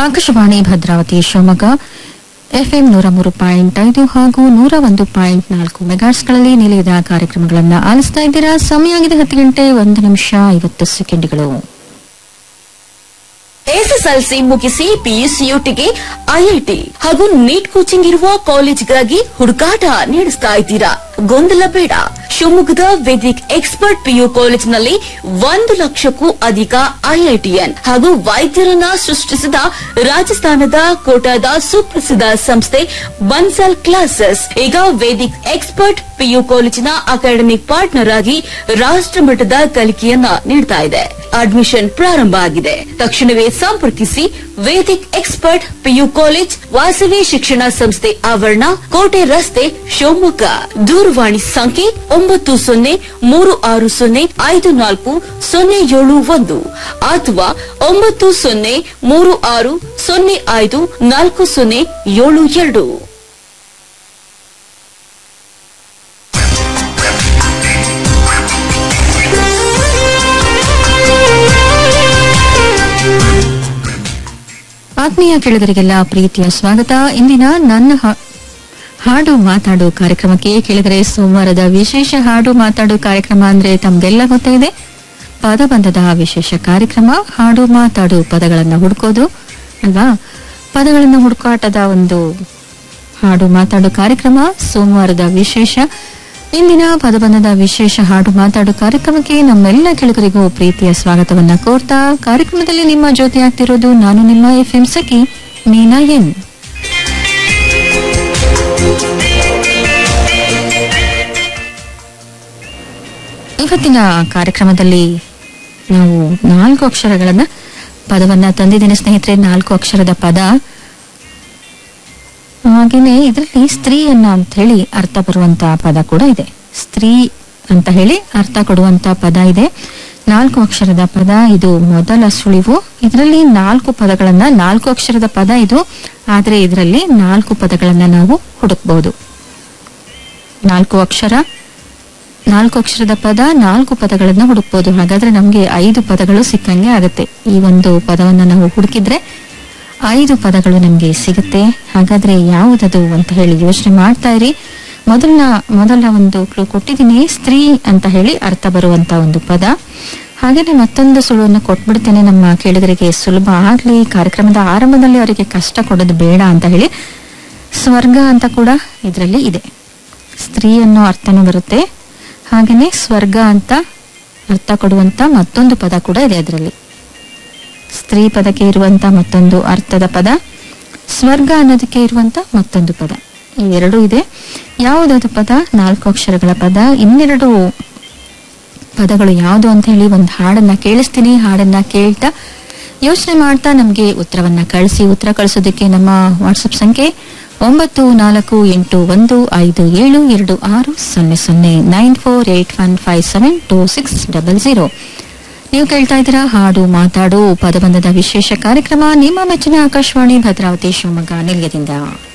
Akashvani Bhadravati Shivamogga FM ನೂರ ಮೂರು point ಐದು ಹಾಗೂ ನೂರ ಒಂದು ಪಾಯಿಂಟ್ ನಾಲ್ಕು ಮೆಗಾಟ್ಸ್ಗಳಲ್ಲಿ ನಿಲಯದ ಕಾರ್ಯಕ್ರಮಗಳನ್ನು ಆಲಿಸ್ತಾ ಇದ್ದೀರಾ ಸಮಯ ಆಗಿದೆ ಹತ್ತು ಗಂಟೆ ಒಂದು ನಿಮಿಷ ಐವತ್ತು ಸೆಕೆಂಡ್ಗಳು ಎಸ್ಎಸ್ಎಲ್ಸಿ ಮುಗಿಸಿ ಪಿಯುಸಿಯುಟಿಗೆ ಐಐಟಿ ಹಾಗೂ ನೀಟ್ ಕೋಚಿಂಗ್ ಇರುವ ಕಾಲೇಜ್ಗಾಗಿ ಹುಡುಕಾಟ ನಡೆಸ್ತಾ ಇದ್ದೀರಾ ಗೊಂದಲ ಬೇಡ ಶಿವಮೊಗ್ಗದ ವೇದಿಕ್ ಎಕ್ಸ್ಪರ್ಟ್ ಪಿಯು ಕಾಲೇಜಿನಲ್ಲಿ ಒಂದು ಲಕ್ಷಕ್ಕೂ ಅಧಿಕ ಐಐಟಿಎನ್ ಹಾಗೂ ವೈದ್ಯರನ್ನ ಸೃಷ್ಟಿಸಿದ ರಾಜಸ್ಥಾನದ ಕೋಟಾದ ಸುಪ್ರಸಿದ್ಧ ಸಂಸ್ಥೆ ಬನ್ಸಲ್ ಕ್ಲಾಸಸ್ ಈಗ ವೇದಿಕ್ ಎಕ್ಸ್ಪರ್ಟ್ ಪಿಯು ಕಾಲೇಜಿನ ಅಕಾಡೆಮಿಕ್ ಪಾರ್ಟ್ನರ್ ಆಗಿ ರಾಷ್ಟ್ರಮಟ್ಟದ ಕಲಿಕೆಯನ್ನ ನೀಡ್ತಾ ಇದೆ ಅಡ್ಮಿಷನ್ ಪ್ರಾರಂಭ ಆಗಿದೆ ತಕ್ಷಣವೇ ಸಂಪರ್ಕಿಸಿ Vedic expert PU college Vasavi ಶಿಕ್ಷಣ ಸಂಸ್ಥೆ ಆವರಣ ಕೋಟೆ ರಸ್ತೆ ಶಿವಮೊಗ್ಗ ದೂರವಾಣಿ ಸಂಖ್ಯೆ ಒಂಬತ್ತು ಸೊನ್ನೆ ಮೂರು ಆರು ಸೊನ್ನೆ ಐದು ನಾಲ್ಕು ಸೊನ್ನೆ ಏಳು ಒಂದು ಅಥವಾ ಒಂಬತ್ತು ಸೊನ್ನೆ ಮೂರು ಆರು ಸೊನ್ನೆ ಐದು ನಾಲ್ಕು ಸೊನ್ನೆ ಏಳು ಎರಡು ಆತ್ಮೀಯ ಕೇಳಿದರಿಗೆಲ್ಲ ಪ್ರೀತಿಯ ಸ್ವಾಗತ ಇಂದಿನ ನನ್ನ ಹಾ- ಹಾಡು ಮಾತಾಡು ಕಾರ್ಯಕ್ರಮಕ್ಕೆ ಕೇಳಿದರೆ ಸೋಮವಾರದ ವಿಶೇಷ ಹಾಡು ಮಾತಾಡು ಕಾರ್ಯಕ್ರಮ ಅಂದ್ರೆ ತಮ್ಗೆಲ್ಲ ಗೊತ್ತಿದೆ ಪದಬಂಧದ ವಿಶೇಷ ಕಾರ್ಯಕ್ರಮ ಹಾಡು ಮಾತಾಡು ಪದಗಳನ್ನ ಹುಡುಕೋದು ಅಲ್ವಾ ಪದಗಳನ್ನ ಹುಡುಕಾಟದ ಒಂದು ಹಾಡು ಮಾತಾಡು ಕಾರ್ಯಕ್ರಮ ಸೋಮವಾರದ ವಿಶೇಷ ಇಂದಿನ ಪದಬಂಧದ ವಿಶೇಷ ಹಾಡು ಮಾತಾಡು ಕಾರ್ಯಕ್ರಮಕ್ಕೆ ನಮ್ಮೆಲ್ಲ ಕೆಳಗರಿಗೂ ಪ್ರೀತಿಯ ಸ್ವಾಗತವನ್ನ ಕೋರ್ತಾ ಕಾರ್ಯಕ್ರಮದಲ್ಲಿ ನಿಮ್ಮ ಜೊತೆ ಆಗ್ತಿರೋದು ನಾನು ನಿಮ್ಮ ಎಫ್ ಎಂ ಸಖಿ ಮೀನಾ ಎನ್ ಇವತ್ತಿನ ಕಾರ್ಯಕ್ರಮದಲ್ಲಿ ನಾವು ನಾಲ್ಕು ಅಕ್ಷರಗಳನ್ನ ಪದವನ್ನ ತಂದಿದ್ದೇನೆ ಸ್ನೇಹಿತರೆ ನಾಲ್ಕು ಅಕ್ಷರದ ಪದ ಹಾಗೇನೆ ಇದರಲ್ಲಿ ಸ್ತ್ರೀಯನ್ನ ಅಂತ ಹೇಳಿ ಅರ್ಥ ಬರುವಂತ ಪದ ಕೂಡ ಇದೆ ಸ್ತ್ರೀ ಅಂತ ಹೇಳಿ ಅರ್ಥ ಕೊಡುವಂತ ಪದ ಇದೆ ನಾಲ್ಕು ಅಕ್ಷರದ ಪದ ಇದು ಮೊದಲ ಸುಳಿವು ಇದರಲ್ಲಿ ನಾಲ್ಕು ಪದಗಳನ್ನ ನಾಲ್ಕು ಅಕ್ಷರದ ಪದ ಇದು ಆದ್ರೆ ಇದರಲ್ಲಿ ನಾಲ್ಕು ಪದಗಳನ್ನ ನಾವು ಹುಡುಕ್ಬಹುದು ನಾಲ್ಕು ಅಕ್ಷರ ನಾಲ್ಕು ಅಕ್ಷರದ ಪದ ನಾಲ್ಕು ಪದಗಳನ್ನ ಹುಡುಕ್ಬೋದು ಹಾಗಾದ್ರೆ ನಮ್ಗೆ ಐದು ಪದಗಳು ಸಿಕ್ಕಂಗೆ ಆಗುತ್ತೆ ಈ ಒಂದು ಪದವನ್ನ ನಾವು ಹುಡುಕಿದ್ರೆ ಐದು ಪದಗಳು ನಮ್ಗೆ ಸಿಗುತ್ತೆ ಹಾಗಾದ್ರೆ ಯಾವುದದು ಅಂತ ಹೇಳಿ ಯೋಚನೆ ಮಾಡ್ತಾ ಇರಿ ಮೊದಲ ಮೊದಲ ಒಂದು ಕ್ಲೂ ಕೊಟ್ಟಿದ್ದೀನಿ ಸ್ತ್ರೀ ಅಂತ ಹೇಳಿ ಅರ್ಥ ಬರುವಂತ ಒಂದು ಪದ ಹಾಗೇನೆ ಮತ್ತೊಂದು ಸುಳುವನ್ನು ಕೊಟ್ಬಿಡ್ತೇನೆ ನಮ್ಮ ಕೇಳಿಗರಿಗೆ ಸುಲಭ ಆಗ್ಲಿ ಕಾರ್ಯಕ್ರಮದ ಆರಂಭದಲ್ಲಿ ಅವರಿಗೆ ಕಷ್ಟ ಕೊಡೋದು ಬೇಡ ಅಂತ ಹೇಳಿ ಸ್ವರ್ಗ ಅಂತ ಕೂಡ ಇದರಲ್ಲಿ ಇದೆ ಸ್ತ್ರೀ ಅನ್ನೋ ಅರ್ಥನೂ ಬರುತ್ತೆ ಹಾಗೇನೆ ಸ್ವರ್ಗ ಅಂತ ಅರ್ಥ ಕೊಡುವಂತ ಮತ್ತೊಂದು ಪದ ಕೂಡ ಇದೆ ಅದರಲ್ಲಿ ಸ್ತ್ರೀ ಪದಕ್ಕೆ ಇರುವಂತ ಮತ್ತೊಂದು ಅರ್ಥದ ಪದ ಸ್ವರ್ಗ ಅನ್ನೋದಕ್ಕೆ ಇರುವಂತ ಮತ್ತೊಂದು ಪದ ಇವೆರಡೂ ಇದೆ ಯಾವುದಾದ್ರು ಪದ ನಾಲ್ಕು ಅಕ್ಷರಗಳ ಪದ ಇನ್ನೆರಡು ಪದಗಳು ಯಾವುದು ಅಂತ ಹೇಳಿ ಒಂದು ಹಾಡನ್ನ ಕೇಳಿಸ್ತೀನಿ ಹಾಡನ್ನ ಕೇಳ್ತಾ ಯೋಚನೆ ಮಾಡ್ತಾ ನಮಗೆ ಉತ್ತರವನ್ನ ಕಳಿಸಿ ಉತ್ತರ ಕಳಿಸೋದಕ್ಕೆ ನಮ್ಮ ವಾಟ್ಸಪ್ ಸಂಖ್ಯೆ ಒಂಬತ್ತು ನಾಲ್ಕು ಎಂಟು ಒಂದು ಐದು ಏಳು ಎರಡು ಆರು ಸೊನ್ನೆ ಸೊನ್ನೆ nine four eight one five seven two six double zero ನೀವು ಕೇಳ್ತಾ ಇದ್ದೀರಾ ಹಾಡು ಮಾತಾಡು ಪದಬಂಧದ ವಿಶೇಷ ಕಾರ್ಯಕ್ರಮ ನಿಮ್ಮ ಮೆಚ್ಚಿನ ಆಕಾಶವಾಣಿ ಭದ್ರಾವತಿ ಶಿವಮೊಗ್ಗ ನಿಲಯದಿಂದ